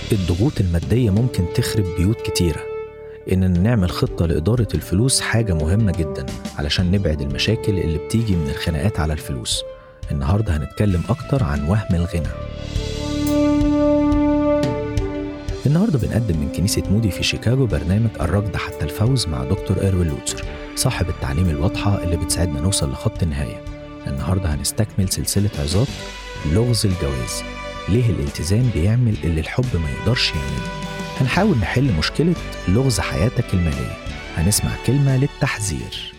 الضغوط المادية ممكن تخرب بيوت كتيرة إننا نعمل خطة لإدارة الفلوس حاجة مهمة جدا علشان نبعد المشاكل اللي بتيجي من الخناقات على الفلوس النهاردة هنتكلم أكتر عن وهم الغنى النهاردة بنقدم من كنيسة مودي في شيكاغو برنامج الركض حتى الفوز مع دكتور إيروين لوتسر صاحب التعليم الواضحة اللي بتساعدنا نوصل لخط النهاية النهاردة هنستكمل سلسلة عظات لغز الجواز ليه الالتزام بيعمل اللي الحب ما يقدرش يعمله هنحاول نحل مشكلة لغز حياتك المالية هنسمع كلمة للتحذير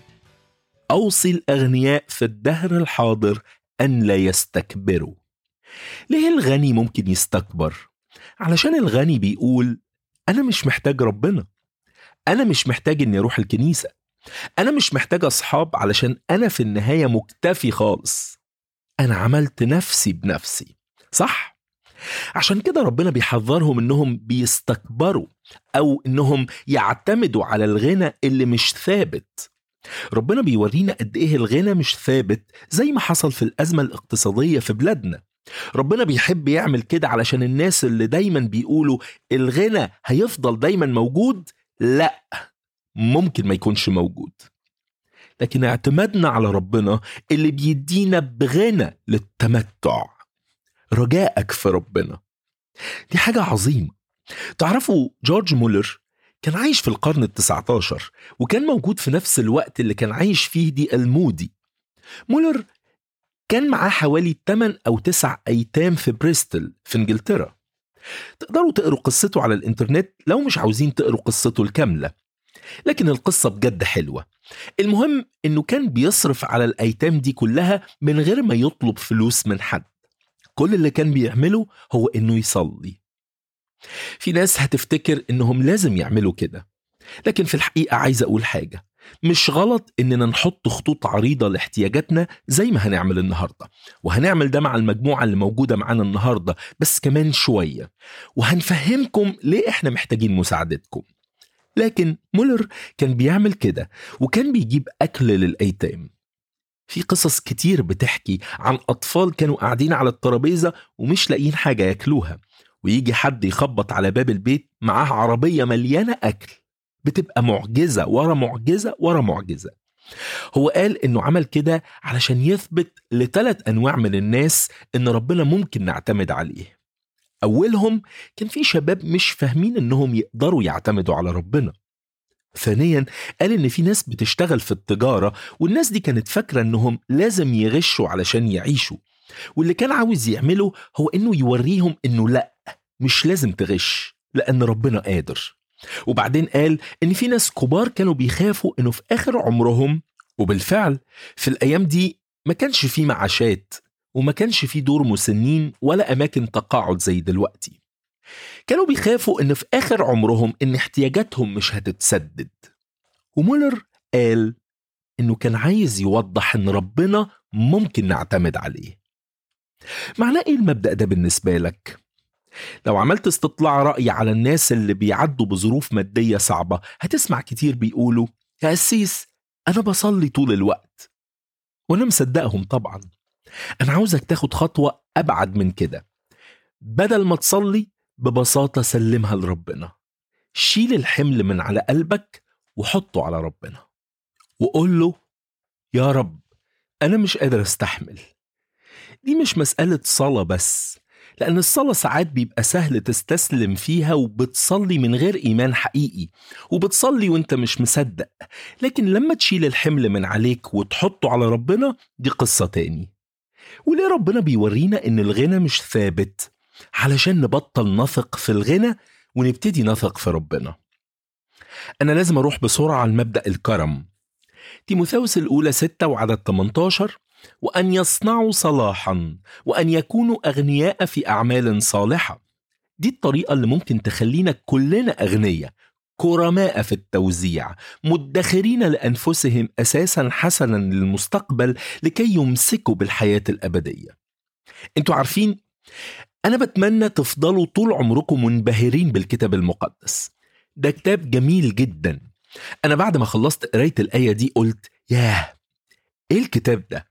أوصي الأغنياء في الدهر الحاضر أن لا يستكبروا ليه الغني ممكن يستكبر؟ علشان الغني بيقول أنا مش محتاج ربنا أنا مش محتاج إني أروح الكنيسة أنا مش محتاج أصحاب علشان أنا في النهاية مكتفي خالص أنا عملت نفسي بنفسي صح؟ عشان كده ربنا بيحذرهم انهم بيستكبروا او انهم يعتمدوا على الغنى اللي مش ثابت ربنا بيورينا قد ايه الغنى مش ثابت زي ما حصل في الازمه الاقتصاديه في بلادنا ربنا بيحب يعمل كده علشان الناس اللي دايما بيقولوا الغنى هيفضل دايما موجود لا ممكن ما يكونش موجود لكن اعتمادنا على ربنا اللي بيدينا بغنى للتمتع رجائك في ربنا دي حاجة عظيمة تعرفوا جورج مولر كان عايش في القرن التسعة عشر وكان موجود في نفس الوقت اللي كان عايش فيه دي المودي مولر كان معاه حوالي 8 أو 9 أيتام في بريستل في إنجلترا تقدروا تقروا قصته على الإنترنت لو مش عاوزين تقروا قصته الكاملة لكن القصة بجد حلوة المهم إنه كان بيصرف على الأيتام دي كلها من غير ما يطلب فلوس من حد كل اللي كان بيعمله هو انه يصلي في ناس هتفتكر انهم لازم يعملوا كده لكن في الحقيقة عايز اقول حاجة مش غلط اننا نحط خطوط عريضة لاحتياجاتنا زي ما هنعمل النهاردة وهنعمل ده مع المجموعة اللي موجودة معانا النهاردة بس كمان شوية وهنفهمكم ليه احنا محتاجين مساعدتكم لكن مولر كان بيعمل كده وكان بيجيب أكل للأيتام في قصص كتير بتحكي عن أطفال كانوا قاعدين على الترابيزة ومش لاقيين حاجة ياكلوها ويجي حد يخبط على باب البيت معاه عربية مليانة أكل بتبقى معجزة ورا معجزة ورا معجزة هو قال إنه عمل كده علشان يثبت لثلاث أنواع من الناس إن ربنا ممكن نعتمد عليه أولهم كان في شباب مش فاهمين إنهم يقدروا يعتمدوا على ربنا ثانيا قال ان في ناس بتشتغل في التجاره والناس دي كانت فاكره انهم لازم يغشوا علشان يعيشوا واللي كان عاوز يعمله هو انه يوريهم انه لا مش لازم تغش لان ربنا قادر وبعدين قال ان في ناس كبار كانوا بيخافوا انه في اخر عمرهم وبالفعل في الايام دي ما كانش في معاشات وما كانش في دور مسنين ولا اماكن تقاعد زي دلوقتي كانوا بيخافوا ان في اخر عمرهم ان احتياجاتهم مش هتتسدد ومولر قال انه كان عايز يوضح ان ربنا ممكن نعتمد عليه معناه ايه المبدا ده بالنسبه لك لو عملت استطلاع رأي على الناس اللي بيعدوا بظروف مادية صعبة هتسمع كتير بيقولوا يا قسيس أنا بصلي طول الوقت وأنا مصدقهم طبعا أنا عاوزك تاخد خطوة أبعد من كده بدل ما تصلي ببساطة سلمها لربنا شيل الحمل من على قلبك وحطه على ربنا وقول له يا رب أنا مش قادر أستحمل دي مش مسألة صلاة بس لأن الصلاة ساعات بيبقى سهل تستسلم فيها وبتصلي من غير إيمان حقيقي وبتصلي وانت مش مصدق لكن لما تشيل الحمل من عليك وتحطه على ربنا دي قصة تاني وليه ربنا بيورينا إن الغنى مش ثابت علشان نبطل نثق في الغنى ونبتدي نثق في ربنا أنا لازم أروح بسرعة على مبدأ الكرم تيموثاوس الأولى 6 وعدد 18 وأن يصنعوا صلاحا وأن يكونوا أغنياء في أعمال صالحة دي الطريقة اللي ممكن تخلينا كلنا أغنياء كرماء في التوزيع مدخرين لأنفسهم أساسا حسنا للمستقبل لكي يمسكوا بالحياة الأبدية انتوا عارفين أنا بتمنى تفضلوا طول عمركم منبهرين بالكتاب المقدس ده كتاب جميل جدا أنا بعد ما خلصت قراية الآية دي قلت ياه إيه الكتاب ده؟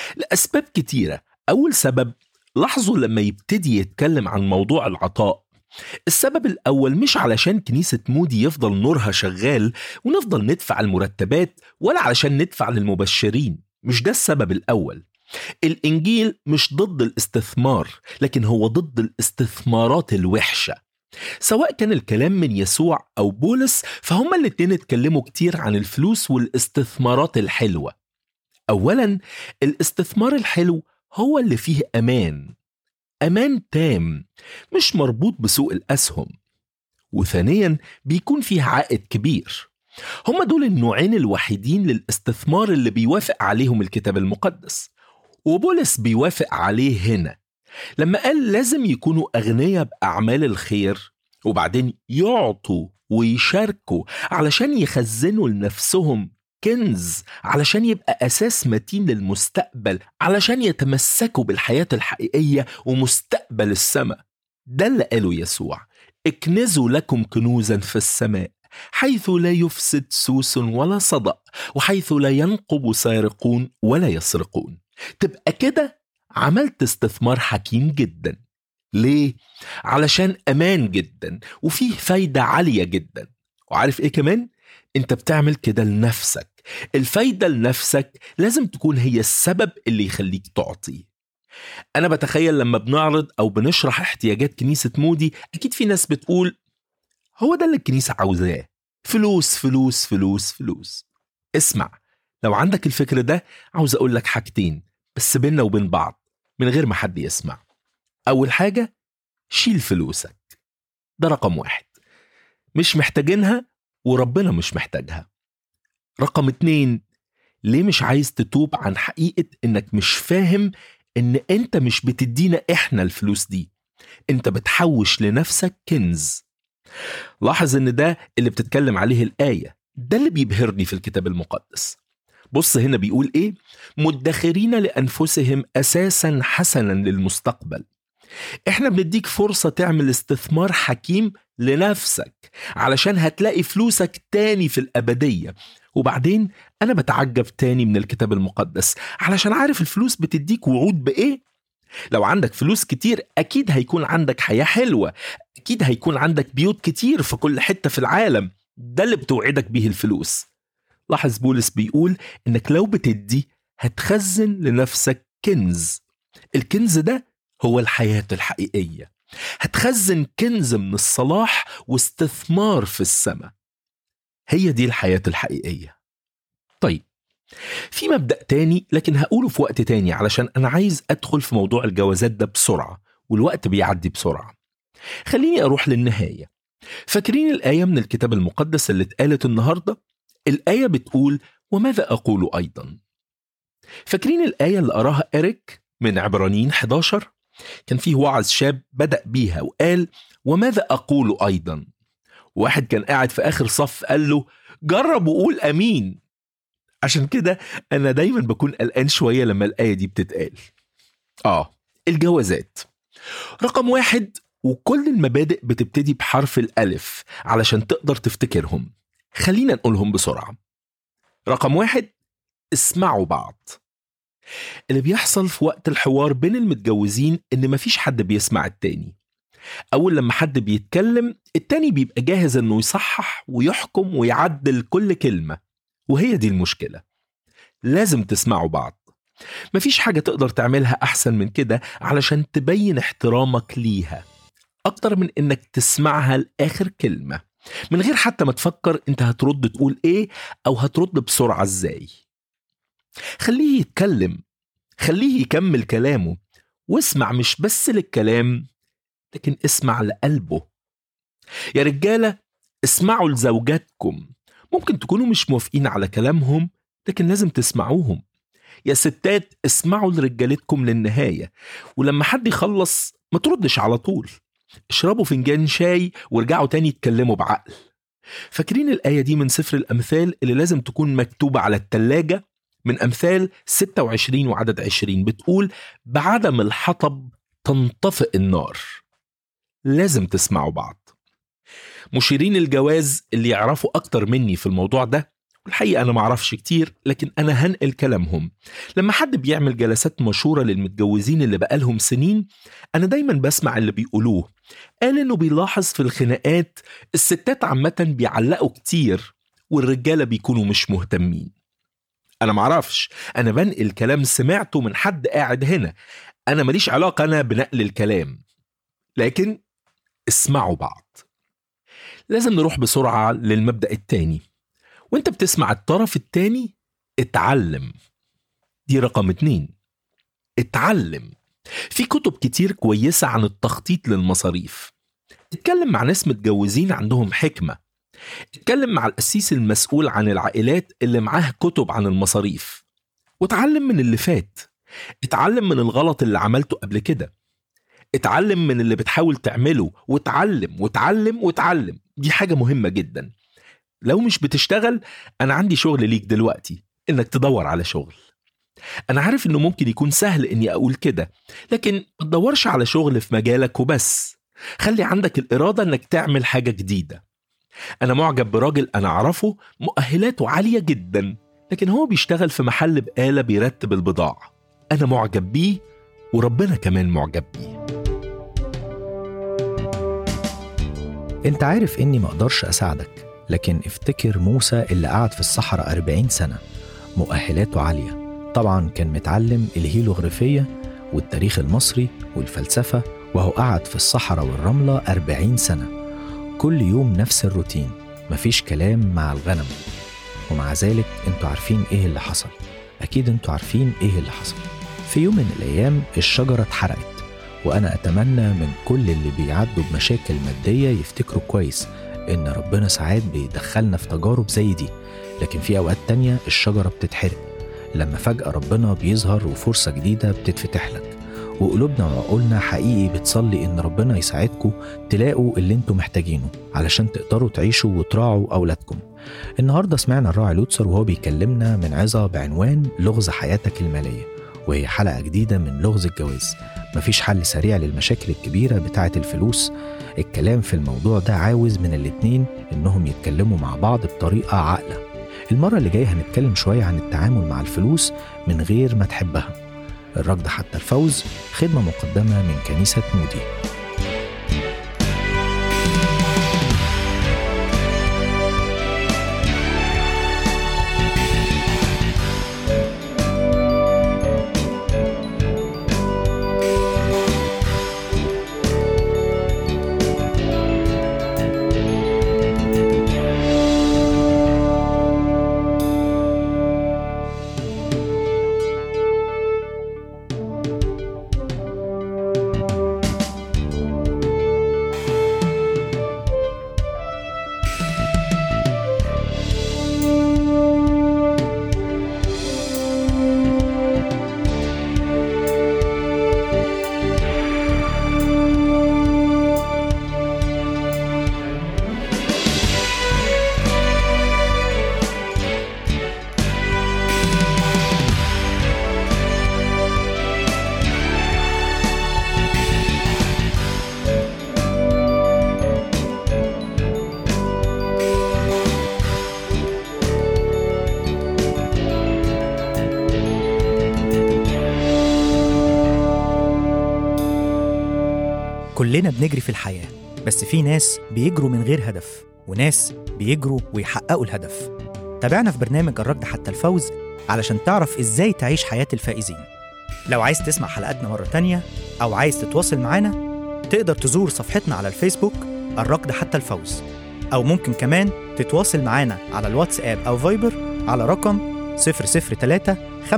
لأسباب كتيرة أول سبب لاحظوا لما يبتدي يتكلم عن موضوع العطاء السبب الأول مش علشان كنيسة مودي يفضل نورها شغال ونفضل ندفع المرتبات ولا علشان ندفع للمبشرين مش ده السبب الأول الإنجيل مش ضد الاستثمار لكن هو ضد الاستثمارات الوحشة سواء كان الكلام من يسوع أو بولس فهما الاتنين اتكلموا كتير عن الفلوس والاستثمارات الحلوة أولا الاستثمار الحلو هو اللي فيه أمان أمان تام مش مربوط بسوق الأسهم وثانيا بيكون فيه عائد كبير هما دول النوعين الوحيدين للاستثمار اللي بيوافق عليهم الكتاب المقدس وبولس بيوافق عليه هنا لما قال لازم يكونوا أغنياء بأعمال الخير وبعدين يعطوا ويشاركوا علشان يخزنوا لنفسهم كنز علشان يبقى أساس متين للمستقبل علشان يتمسكوا بالحياة الحقيقية ومستقبل السماء ده اللي قاله يسوع اكنزوا لكم كنوزا في السماء حيث لا يفسد سوس ولا صدأ وحيث لا ينقب سارقون ولا يسرقون تبقى كده عملت استثمار حكيم جدا ليه؟ علشان أمان جدا وفيه فايدة عالية جدا وعارف إيه كمان؟ أنت بتعمل كده لنفسك الفايدة لنفسك لازم تكون هي السبب اللي يخليك تعطي أنا بتخيل لما بنعرض أو بنشرح احتياجات كنيسة مودي أكيد في ناس بتقول هو ده اللي الكنيسة عاوزاه فلوس فلوس فلوس فلوس اسمع لو عندك الفكر ده عاوز أقول لك حاجتين بس بيننا وبين بعض من غير ما حد يسمع أول حاجة شيل فلوسك ده رقم واحد مش محتاجينها وربنا مش محتاجها رقم اتنين ليه مش عايز تتوب عن حقيقة انك مش فاهم ان انت مش بتدينا احنا الفلوس دي انت بتحوش لنفسك كنز لاحظ ان ده اللي بتتكلم عليه الآية ده اللي بيبهرني في الكتاب المقدس بص هنا بيقول ايه مدخرين لأنفسهم أساسا حسنا للمستقبل احنا بنديك فرصة تعمل استثمار حكيم لنفسك علشان هتلاقي فلوسك تاني في الأبدية وبعدين أنا بتعجب تاني من الكتاب المقدس علشان عارف الفلوس بتديك وعود بإيه لو عندك فلوس كتير أكيد هيكون عندك حياة حلوة أكيد هيكون عندك بيوت كتير في كل حتة في العالم ده اللي بتوعدك بيه الفلوس لاحظ بولس بيقول إنك لو بتدي هتخزن لنفسك كنز الكنز ده هو الحياة الحقيقية هتخزن كنز من الصلاح واستثمار في السماء هي دي الحياة الحقيقية طيب في مبدأ تاني لكن هقوله في وقت تاني علشان أنا عايز أدخل في موضوع الجوازات ده بسرعة والوقت بيعدي بسرعة خليني أروح للنهاية فاكرين الآية من الكتاب المقدس اللي اتقالت النهاردة؟ الآية بتقول وماذا أقول أيضا؟ فاكرين الآية اللي قراها إريك من عبرانيين 11 كان فيه وعظ شاب بدأ بيها وقال وماذا أقول أيضا واحد كان قاعد في آخر صف قال له جرب وقول أمين عشان كده أنا دايما بكون قلقان شوية لما الآية دي بتتقال آه الجوازات رقم واحد وكل المبادئ بتبتدي بحرف الألف علشان تقدر تفتكرهم خلينا نقولهم بسرعة رقم واحد اسمعوا بعض اللي بيحصل في وقت الحوار بين المتجوزين إن مفيش حد بيسمع التاني أول لما حد بيتكلم التاني بيبقى جاهز إنه يصحح ويحكم ويعدل كل كلمة وهي دي المشكلة لازم تسمعوا بعض مفيش حاجة تقدر تعملها أحسن من كده علشان تبين احترامك ليها أكتر من إنك تسمعها لآخر كلمة من غير حتى ما تفكر أنت هترد تقول إيه أو هترد بسرعة إزاي خليه يتكلم خليه يكمل كلامه واسمع مش بس للكلام لكن اسمع لقلبه يا رجالة اسمعوا لزوجاتكم ممكن تكونوا مش موافقين على كلامهم لكن لازم تسمعوهم يا ستات اسمعوا لرجالتكم للنهاية ولما حد يخلص ما تردش على طول اشربوا فنجان شاي وارجعوا تاني يتكلموا بعقل فاكرين الآية دي من سفر الأمثال اللي لازم تكون مكتوبة على التلاجة من أمثال 26 وعدد 20 بتقول بعدم الحطب تنطفئ النار لازم تسمعوا بعض مشيرين الجواز اللي يعرفوا أكتر مني في الموضوع ده الحقيقة أنا معرفش كتير لكن أنا هنقل كلامهم لما حد بيعمل جلسات مشهورة للمتجوزين اللي بقالهم سنين أنا دايما بسمع اللي بيقولوه قال إنه بيلاحظ في الخناقات الستات عامة بيعلقوا كتير والرجالة بيكونوا مش مهتمين أنا معرفش أنا بنقل كلام سمعته من حد قاعد هنا أنا ماليش علاقة أنا بنقل الكلام لكن اسمعوا بعض لازم نروح بسرعة للمبدأ التاني وانت بتسمع الطرف التاني اتعلم دي رقم اتنين اتعلم في كتب كتير كويسة عن التخطيط للمصاريف اتكلم مع ناس متجوزين عندهم حكمة اتكلم مع القسيس المسؤول عن العائلات اللي معاه كتب عن المصاريف واتعلم من اللي فات اتعلم من الغلط اللي عملته قبل كده اتعلم من اللي بتحاول تعمله واتعلم واتعلم واتعلم دي حاجة مهمة جدا لو مش بتشتغل أنا عندي شغل ليك دلوقتي إنك تدور على شغل أنا عارف إنه ممكن يكون سهل إني أقول كده لكن ما تدورش على شغل في مجالك وبس خلي عندك الإرادة إنك تعمل حاجة جديدة أنا معجب براجل أنا أعرفه مؤهلاته عالية جدا لكن هو بيشتغل في محل بقالة بيرتب البضاعة أنا معجب بيه وربنا كمان معجب بيه انت عارف اني ما اقدرش اساعدك لكن افتكر موسى اللي قعد في الصحراء 40 سنة مؤهلاته عالية طبعا كان متعلم الهيلوغرافية والتاريخ المصري والفلسفة وهو قعد في الصحراء والرملة 40 سنة كل يوم نفس الروتين مفيش كلام مع الغنم ومع ذلك انتوا عارفين ايه اللي حصل اكيد انتوا عارفين ايه اللي حصل في يوم من الايام الشجرة اتحرقت وانا اتمنى من كل اللي بيعدوا بمشاكل مادية يفتكروا كويس ان ربنا ساعات بيدخلنا في تجارب زي دي لكن في اوقات تانية الشجرة بتتحرق لما فجأة ربنا بيظهر وفرصة جديدة بتتفتح لك وقلوبنا وعقولنا حقيقي بتصلي ان ربنا يساعدكم تلاقوا اللي انتوا محتاجينه علشان تقدروا تعيشوا وتراعوا اولادكم النهارده سمعنا الراعي لوتسر وهو بيكلمنا من عظه بعنوان لغز حياتك الماليه وهي حلقه جديده من لغز الجواز مفيش حل سريع للمشاكل الكبيره بتاعه الفلوس الكلام في الموضوع ده عاوز من الاتنين انهم يتكلموا مع بعض بطريقه عاقله المره اللي جايه هنتكلم شويه عن التعامل مع الفلوس من غير ما تحبها الركض حتى الفوز خدمه مقدمه من كنيسه مودي كلنا بنجري في الحياة بس في ناس بيجروا من غير هدف وناس بيجروا ويحققوا الهدف تابعنا في برنامج الركض حتى الفوز علشان تعرف ازاي تعيش حياة الفائزين لو عايز تسمع حلقاتنا مرة تانية أو عايز تتواصل معانا تقدر تزور صفحتنا على الفيسبوك الركض حتى الفوز أو ممكن كمان تتواصل معانا على الواتساب أو فايبر على رقم 003 57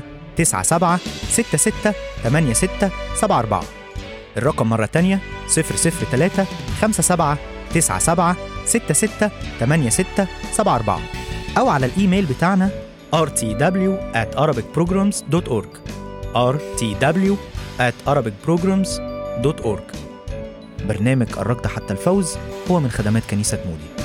97 66 86 74 الرقم مرة تانية 003 57 97 66 86 74 أو على الإيميل بتاعنا rtw at arabicprograms.org rtw at arabicprograms.org برنامج الركض حتى الفوز هو من خدمات كنيسة مودي